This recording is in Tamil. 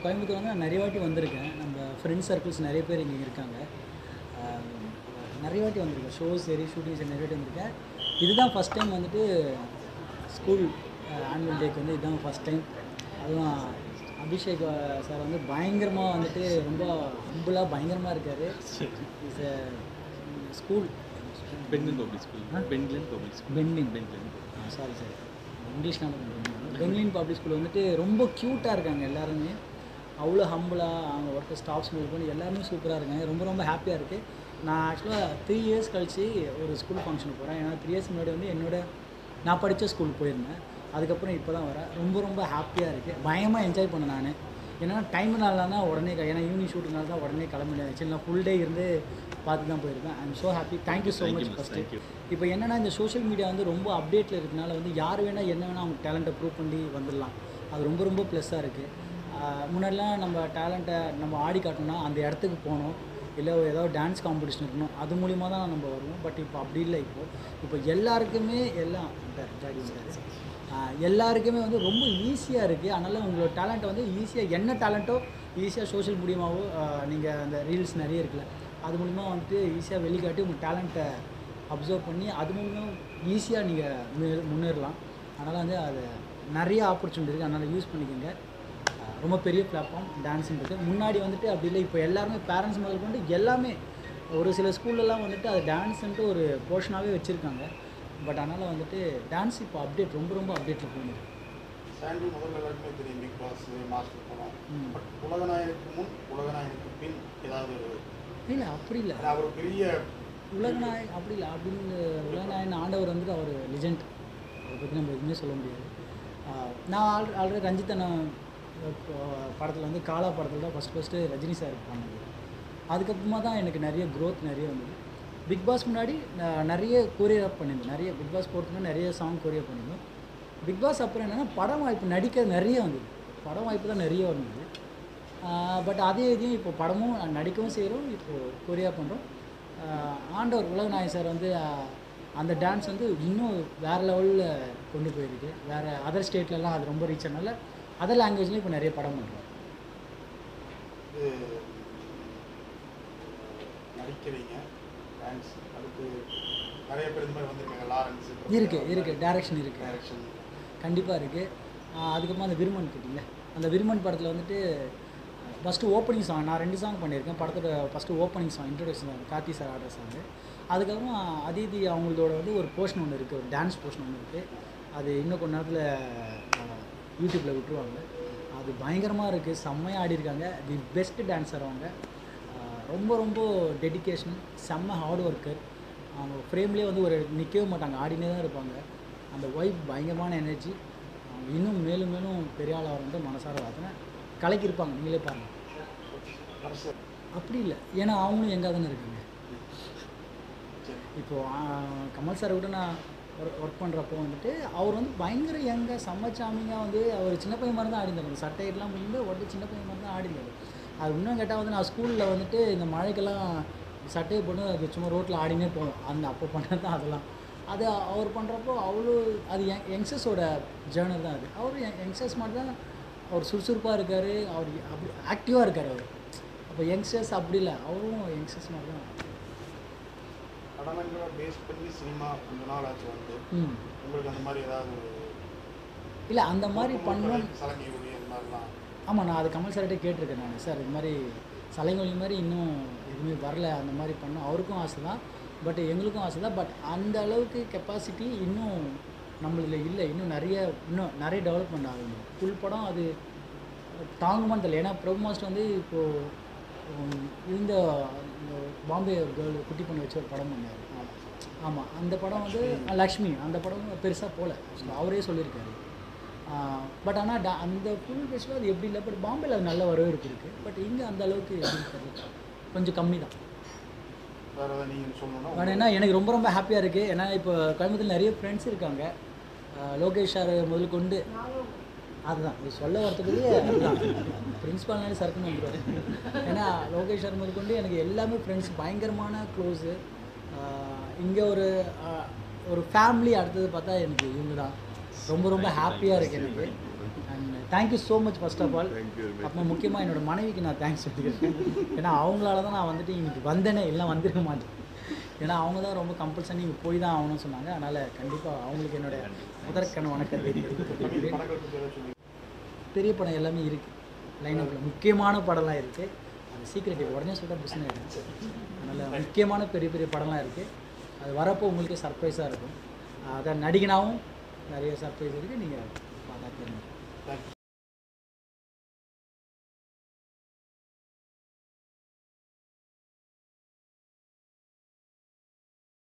கோயம்புத்தூர் வந்து நான் நிறைய வாட்டி வந்திருக்கேன் நம்ம ஃப்ரெண்ட்ஸ் சர்க்கிள்ஸ் நிறைய பேர் இங்கே இருக்காங்க ஆஹ் நிறைய வாட்டி வந்திருக்கேன் ஷோஸ் சரி ஷூட்டிங் சரி நிறைய வாட்டி வந்திருக்கேன் இதுதான் ஃபஸ்ட் டைம் வந்துட்டு ஸ்கூல் ஆனுவல் டேக்கு வந்து இதுதான் ஃபஸ்ட் டைம் அதுவும் அபிஷேக் சார் வந்து பயங்கரமாக வந்துட்டு ரொம்ப ஹம்புளாக பயங்கரமாக இருக்கார் is school Benlin public school Benlin public school Benlin Benlin sorry sorry English நான் பெங்லின் பப்ளிக் ஸ்கூல் வந்துட்டு ரொம்ப க்யூட்டாக இருக்காங்க எல்லாருமே அவ்வளோ ஹம்பிளாக அவங்க ஒர்க்க ஸ்டாஃப்ஸ் மேல் பண்ணி எல்லாருமே சூப்பராக இருக்காங்க ரொம்ப ரொம்ப ஹாப்பியாக இருக்குது நான் ஆக்சுவலாக த்ரீ இயர்ஸ் கழிச்சு ஒரு ஸ்கூல் ஃபங்க்ஷனுக்கு போகிறேன் ஏன்னா த்ரீ இயர்ஸ் முன்னாடி வந்து என்னோட நான் படித்த ஸ்கூல் போயிருந்தேன் அதுக்கப்புறம் இப்போ தான் வரேன் ரொம்ப ரொம்ப ஹாப்பியாக இருக்குது பயமாக என்ஜாய் பண்ணேன் நான் ஏன்னா டைம் நாள்னா உடனே க- ஏன்னா ஈவினிங் ஷூட்டிங்னால தான் உடனே கிளம்ப முடியாது நான் ஃபுல் டே இருந்து பார்த்து தான் போயிருக்கேன் I am so happy thank you so Thank you, much miss. First Thank you. இப்போ என்னன்னா இந்த சோஷியல் மீடியா வந்து ரொம்ப அப்டேட்டில் இருக்கனால வந்து யார் வேணால் என்ன வேணால் அவங்க டேலண்ட்டை ப்ரூவ் பண்ணி வந்துடலாம் அது ரொம்ப ரொம்ப ப்ளஸ்ஸாக இருக்குது முன்னாடிலாம் நம்ம டேலண்ட்டை நம்ம ஆடி காட்டணும்னா அந்த இடத்துக்கு போகணும் இல்லை ஏதாவது டான்ஸ் காம்படிஷன் இருக்கணும் அது மூலிமா தான் நம்ம வருவோம் பட் இப்போ அப்படி இல்லை இப்போது இப்போ எல்லாருக்குமே எல்லாம் இந்த ஜாடி இருக்காரு. ஆஹ் எல்லாருக்குமே வந்து ரொம்ப ஈஸியாக இருக்குது அதனால் உங்களோட டேலண்ட்டை வந்து ஈஸியாக என்ன டேலண்ட்டோ ஈஸியாக சோஷியல் மீடியாவோ நீங்கள் அந்த ரீல்ஸ் நிறைய இருக்குல்ல அது மூலிமா வந்துட்டு ஈஸியாக வெளிக்காட்டி உங்கள் டேலண்ட்டை அப்சர்வ் பண்ணி அது மூலிமா ஈஸியாக நீங்கள் முன்னேறலாம் அதனால் வந்து அது நிறைய ஆப்பர்ச்சுனிட்டி இருக்குது அதனால் யூஸ் பண்ணிக்கோங்க அஹ் ரொம்ப பெரிய பிளாட்ஃபார்ம் டான்ஸுன்றது முன்னாடி வந்துட்டு அப்படி இல்லை இப்போ எல்லாருமே பேரண்ட்ஸ் முதல் கொண்டு எல்லாமே ஒரு சில ஸ்கூல்லலாம் வந்துட்டு அது டான்ஸுன்ட்டு ஒரு போர்ஷனாகவே வச்சுருக்காங்க பட் அதனால் வந்துட்டு டான்ஸ் இப்போ அப்டேட் ரொம்ப ரொம்ப அப்டேட்டில் போகுது சாண்டி முதல்ல எல்லாருக்குமே தெரியும் பிக் பாஸ் மாஸ்டர் படம் ம். பட் உலகநாயகனுக்கு முன் உலகநாயகனுக்கு பின் ஏதாவது ஒரு இல்லை அப்படி இல்லை ஏன்னா அவர் பெரிய உலகநாயக் அப்படி இல்லை அப்படின்னு உலகநாயகன் ஆண்டவர் வந்துட்டு அவர் லிஜெண்ட் அதை பற்றி நம்ம எதுவுமே சொல்ல முடியாது ஆஹ் நான் ஆல் ஆல்ரெடி ரஞ்சித் அண்ணன் படத்தில் வந்து காலா படத்தில் தான் ஃபஸ்ட் ஃபஸ்ட்டு ரஜினி சார் பண்ணது அதுக்கப்புறமா தான் எனக்கு நிறைய growth நிறைய வந்தது பிக் பாஸ் முன்னாடி நான் நிறைய கொரியோகிராஃப் பண்ணியிருந்தேன் நிறைய பிக் பாஸ் போகிறதுக்கு நிறைய சாங் கொரியோகிராஃப் பண்ணியிருந்தோம் பிக் பாஸ் அப்புறம் என்னென்னா படம் வாய்ப்பு நடிக்க நிறைய வந்தது படம் வாய்ப்பு தான் நிறைய வந்தது பட் அதே இதையும் இப்போ படமும் நடிக்கவும் செய்கிறோம் இப்போது கொரியா பண்ணுறோம் ஆண்டவர் உலகநாயகன் சார் வந்து ஆஹ், அந்த டான்ஸ் வந்து இன்னும் வேறு லெவலில் கொண்டு போயிருக்கு வேறு அதர் ஸ்டேட்லலாம் அது ரொம்ப ரீச் ஆனால அதர் லாங்குவேஜ்லேயும் இப்போ நிறைய படம் பண்ணுறோம் இது நடிக்கிறீங்க டான்ஸ் அடுத்து நிறைய பேர் இந்த மாதிரி வந்திருக்காங்க லாரன்ஸ் இருக்குது இருக்குது டேரக்ஷன் இருக்குது டைரக்ஷன் கண்டிப்பாக இருக்குது அதுக்கப்புறமா அந்த விருமன் கேட்டிங்களே அந்த விருமன் படத்தில் வந்துட்டு ஃபஸ்ட்டு ஓப்பனிங் சாங் நான் ரெண்டு சாங் பண்ணியிருக்கேன் படத்தோட first opening song introduction song Karthi sir ஆடுற சாங்கு அதுக்கப்புறம் அதிதி அவங்களோட வந்து ஒரு போர்ஷன் ஒன்று இருக்குது ஒரு டான்ஸ் போர்ஷன் ஒன்று இருக்குது அது இன்னும் கொஞ்ச நேரத்தில் யூடியூப்பில் விட்டுருவாங்க அது பயங்கரமாக இருக்குது செம்மையாக ஆடிருக்காங்க தி பெஸ்ட் டான்ஸர் அவங்க ஆஹ் ரொம்ப ரொம்ப டெடிகேஷன் செம்ம ஹார்ட் ஒர்க்கர் அவங்க ஃப்ரேம்லேயே வந்து ஒரு நிற்கவே மாட்டாங்க ஆடினே தான் இருப்பாங்க அந்த ஒய்ஃப் பயங்கரமான எனர்ஜி அவங்க இன்னும் மேலும் மேலும் பெரிய ஆளாக வந்து மனசார வாழ்த்துனேன் கலைக்கு இருப்பாங்க நீங்களே பாருங்கள் கடைசி அப்படி இல்லை ஏன்னா அவங்களும் எங்கே தானே இருக்காங்க சரி இப்போது கமல் சார் கூட நான் ஒர்க் பண்ணுறப்போ வந்துட்டு அவர் வந்து பயங்கர எங்க சம்மச்சாமிங்க வந்து அவர் சின்ன பையன் மாதிரி தான் ஆடிந்தார் சட்டையெல்லாம் வந்து உடனே சின்ன பையன் மாதிரி தான் ஆடிந்தார் அது இன்னும் கேட்டால் வந்து நான் ஸ்கூலில் வந்துட்டு இந்த மழைக்கெல்லாம் சட்டையை போட்டு அது சும்மா ரோட்டில் ஆடினே போவோம் அந்த அப்போ பண்ணது தான் அதெல்லாம் அது அவர் பண்ணுறப்போ அவ்வளோ அது யங் யங்ஸ்டர்ஸோட ஜேர்னல் தான் அது அவர் யங்ஸ்டர்ஸ் மாதிரி தான் அவர் சுறுசுறுப்பாக இருக்கார் அவர் அப்படி ஆக்டிவாக இருக்கார் அவர் அப்போ யங்ஸ்டர்ஸ் அப்படி இல்லை அவரும் யங்ஸ்டர்ஸ் மாதிரி தான் நடனங்களை பேஸ் பண்ணி சினிமா கொஞ்ச நாள் ஆச்சு வந்து ம் உங்களுக்கு அந்த மாதிரி ஏதாவது ஒரு இல்லை அந்த மாதிரி பண்ணணும் சலங்கை ஒளி அந்த மாதிரிலாம் ஆமாம் நான் அது கமல் சார்கிட்ட கேட்டிருக்கேன் நான் சார் இது மாதிரி சலைங்கொழி மாதிரி இன்னும் எதுவுமே வரல அந்த மாதிரி பண்ண அவருக்கும் ஆசை தான் பட் எங்களுக்கும் ஆசை தான் பட் அந்த அளவுக்கு கெப்பாசிட்டி இன்னும் நம்மளதுல இல்லை இன்னும் நிறைய இன்னும் நிறைய டெவலப்மெண்ட் ஆகணும் ஃபுல் படம் அது தாங்குமான்னு தெரியல ஏன்னா பிரபு மாஸ்டர் வந்து இப்போது இந்த இந்த பாம்பே கேர்ள் குட்டி பண்ணி வச்சு ஒரு படம் பண்ணார் ஆமாம் அந்த படம் வந்து அஹ், லக்ஷ்மி அந்த படம் பெருசாக போகல அவரே சொல்லியிருக்காரு பட் ஆனால் டா அந்த ஃபுல் பேஸில் அது எப்படி இல்லை பட் பாம்பேல அது நல்ல வரவேற்பு இருக்குது பட் இங்கே அந்த அளவுக்கு எப்படின்னு தெரியல கொஞ்சம் கம்மி தான் வேற ஏதாவது நீங்கள் சொல்லணும்னா பட் என்ன எனக்கு ரொம்ப ரொம்ப ஹாப்பியாக இருக்குது ஏன்னா இப்போ கோயம்புத்தூர் நிறைய ஃப்ரெண்ட்ஸ் இருக்காங்க அஹ் லோகேஷ் சார் முதல் கொண்டு அதுதான் இது சொல்ல வரத்துக்குள்ளேயே அதுதான் பிரின்ஸ்பால்னாலே சரக்குன்னு வந்துடுவார் ஏன்னா லோகேஷ் சார் முதல் கொண்டு எனக்கு எல்லாமே ஃப்ரெண்ட்ஸ் பயங்கரமான க்ளோஸு இங்கே ஒரு அஹ், ஒரு ஃபேமிலி அடுத்தது பார்த்தா எனக்கு இவங்க தான் ரொம்ப ரொம்ப ஹாப்பியாக இருக்குது எனக்கு and thank you so much first of all Thank you very much. அப்போ முக்கியமாக என்னோட மனைவிக்கு நான் தேங்க்ஸ் சொல்லிக்கிறேன் ஏன்னா அவங்களால தான் நான் வந்துட்டு இன்னைக்கு வந்தேனே இல்லை வந்திருக்க மாட்டேன் ஏன்னா அவங்க தான் ரொம்ப கம்பல்சரி நீங்கள் போய் தான் ஆகணும்னு சொன்னாங்க அதனால் கண்டிப்பாக அவங்களுக்கு என்னுடைய முதற்கண் வணக்கத்தை தெரிவித்துக் தமிழ் கொள்கிறேன் படங்கள் பற்றி ஏதாவது சொல்லுங்க பெரிய படம் எல்லாமே இருக்குது லைனப்பில் முக்கியமான படம்லாம் இருக்குது அது சீக்கிரட்டி உடனே சொல்லிட்டா பிஸ்னஸ் ஆகிடுச்சு அதனால் முக்கியமான பெரிய பெரிய படம்லாம் இருக்குது அது வரப்போ உங்களுக்கு சர்ப்ரைஸாக இருக்கும் அதான் நடிகனாவும் நிறைய சர்ப்ரைஸ் இருக்குது நீங்கள் பார்த்தா தெரியும் தேங்க்யூ